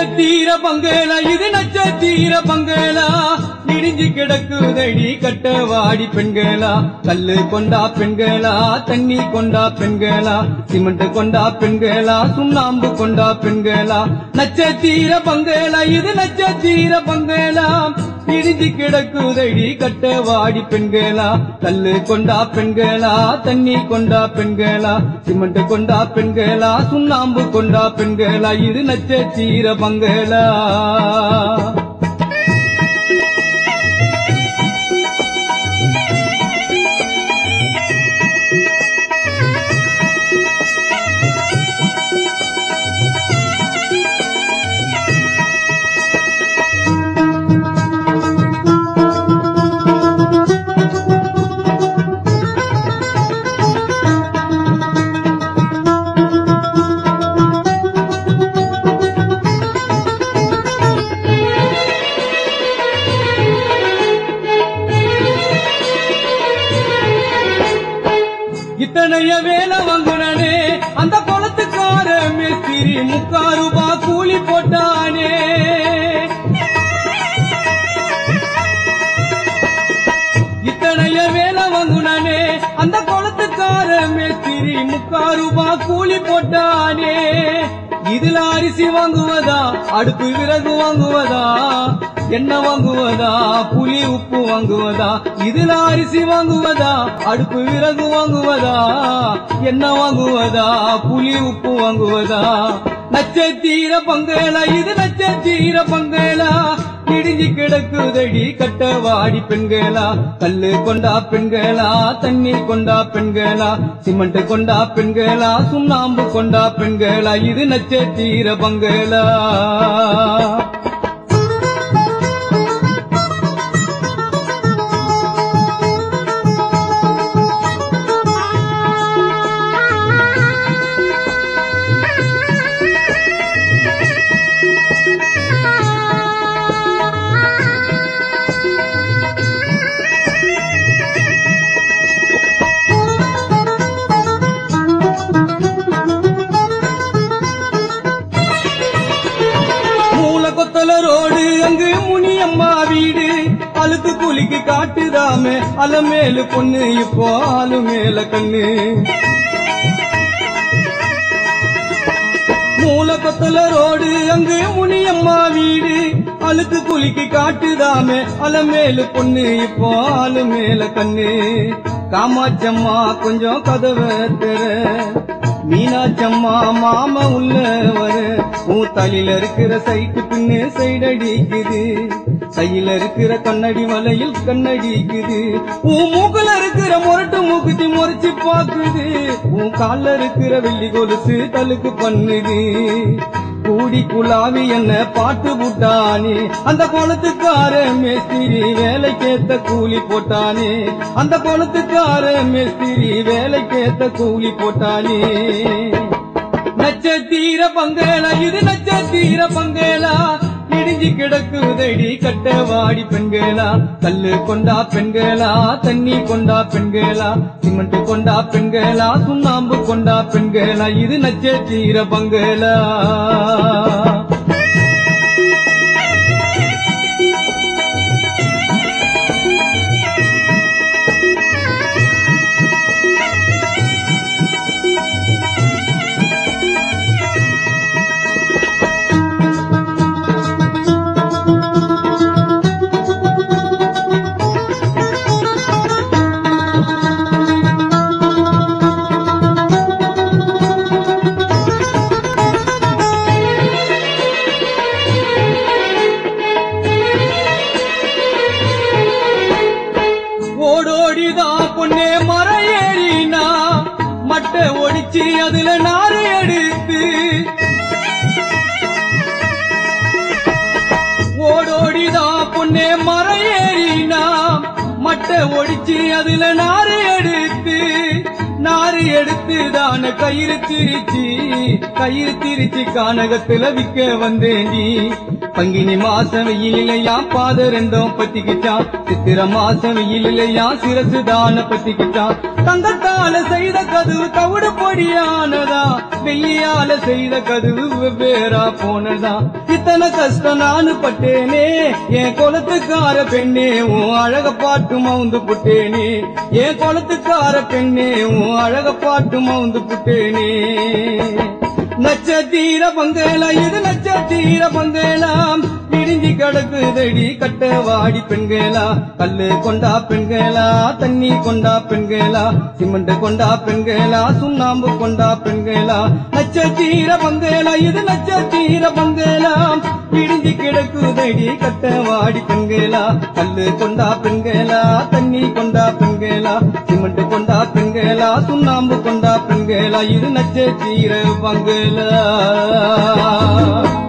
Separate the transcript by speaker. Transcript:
Speaker 1: நட்சத்திர பங்களா இது நட்சத்திர பங்களா இடிஞ்சு கிடக்குதடி கட்டவாடி பெண்களா கல்லு கொண்டா பெண்களா தண்ணி கொண்டா பெண்களா சிமெண்ட் கொண்டா பெண்களா சுண்ணாம்பு கொண்டா பெண்களா நட்சத்திர பங்களா இது நட்சத்திர பங்களா இடிஞ்சு கிடக்குதடி கட்டவாடி பெண்களா கல்லு கொண்டா பெண்களா தண்ணி கொண்டா பெண்களா சிமெண்ட் கொண்டா பெண்களா சுண்ணாம்பு கொண்டா பெண்களா இது நட்சத்திர பங்களா இத்தனைய வேலை வாங்குனனே அந்த குளத்துக்கார மேஸ்திரி முக்கால் ரூபா கூலி போட்டானே இத்தனைய வேலை வாங்குனனே அந்த குளத்துக்கார மேஸ்திரி முக்கால் ரூபா கூலி போட்டானே இதுல அரிசி வாங்குவதா அடுப்பு விறகு வாங்குவதா என்ன வாங்குவதா புளி உப்பு வாங்குவதா இதுல அரிசி வாங்குவதா அடுப்பு விறகு வாங்குவதா என்ன வாங்குவதா புளி உப்பு வாங்குவதா நட்சத்திர பங்களா இது நட்சத்திர பங்களா இடிஞ்சு கிடக்குதடி கட்டவாடி பெண்களா கல்லு கொண்டா பெண்களா தண்ணி கொண்டா பெண்களா சிமெண்ட் கொண்டா பெண்களா சுண்ணாம்பு கொண்டா பெண்களா இது நட்சத்திர பங்களா மூல கொத்தல ரோடு அங்கு முனியம்மா வீடு அழுக்கு குளிக்கு காட்டுதாமே அலமேலு பொண்ணு இப்போ ஆளு மேல கண்ணு மூல கொத்தல ரோடு அங்கு முனியம்மா வீடு அழுக்கு குளிக்கு காட்டுதாமே அலமேலு பொண்ணு இப்போ ஆளு மேல கண்ணு காமாச்சம்மா கொஞ்சம் கதவை திற மீனாட்சம்மா மாமா உள்ள வர உன் தலையில இருக்கிற சைட்டு பின்னு சைடடிக்குது கையில இருக்கிற கண்ணடி வலையில் கண்ணடிக்குது உன் மூக்குல இருக்கிற முரட்டு மூக்குத்தி முறைச்சு பாக்குது உன் கால்ல இருக்கிற வெள்ளி கொலுசு தலுக்கு பண்ணுது கூடி குலாவி என்ன பாட்டு புட்டானே அந்த குளத்துக்கார மேஸ்திரி வேலைக்கேத்த கூலி போட்டானே அந்த குளத்துக்கார மேஸ்திரி வேலைக்கேத்த கூலி போட்டானே நட்சத்திர பங்களா இது நட்சத்திர பங்களா இடிஞ்சு கிடக்குதடி கட்டவாடி பெண்களா கல்லு கொண்டா பெண்களா தண்ணி கொண்டா பெண்களா சிமெண்ட் கொண்டா பெண்களா சுண்ணாம்பு கொண்டா பெண்களா இது நட்சத்திர பங்களா ஓடோடிதான் பொண்ணே மர ஏறினா மட்டை ஒடிச்சு அதுல நாறு எடுத்து ஓடோடிதான் பொண்ணே மர ஏறினா மட்டை ஒடிச்சு அதுல நாறு எடுத்து நாறு எடுத்து தான கயிறு திரிச்சு கயிறு திரிச்சு கானகத்துல விக்க வந்தேண்டி பங்கினி மாசம் வெயிலையா பாத ரெண்டும் பத்திக்கிட்டான் சித்திர மாசம் வெயிலையா சிரசு தான பத்திக்கிட்டான் தங்கத்தால செய்த கதவு தவிடு பொடியானதா வெள்ளியால செய்த கதவு வெவ்வேறா போனதா இத்தனை கஷ்டம் நானு பட்டேனே என் குளத்துக்கார பெண்ணே உன் அழக பாட்டு மவுந்து புட்டேனே என் குளத்துக்கார பெண்ணே உன் அழக பாட்டு மவுந்து புட்டேனே நட்சத்திர பங்களா இது நட்சத்திர பங்களாம் பிரிஞ்சு கிடக்குதடி கட்ட வாடி பெண்களா கல்லு கொண்டா பெண்களா தண்ணி கொண்டா பெண்களா சிமெண்ட் கொண்டா பெண்களா சுண்ணாம்பு கொண்டா பெண்களா நட்சத்திர பங்களா இது நட்சத்திர பங்களாம் பிரிஞ்சு கிடக்குதடி கட்ட வாடி பெண்களா கல்லு கொண்டா பெண்களா தண்ணி கொண்டா பெண்களா சிமெண்ட் கொண்டா பெண்களா சுண்ணாம்பு கொண்டா பெண்களா இது நட்சத்திர பங்களா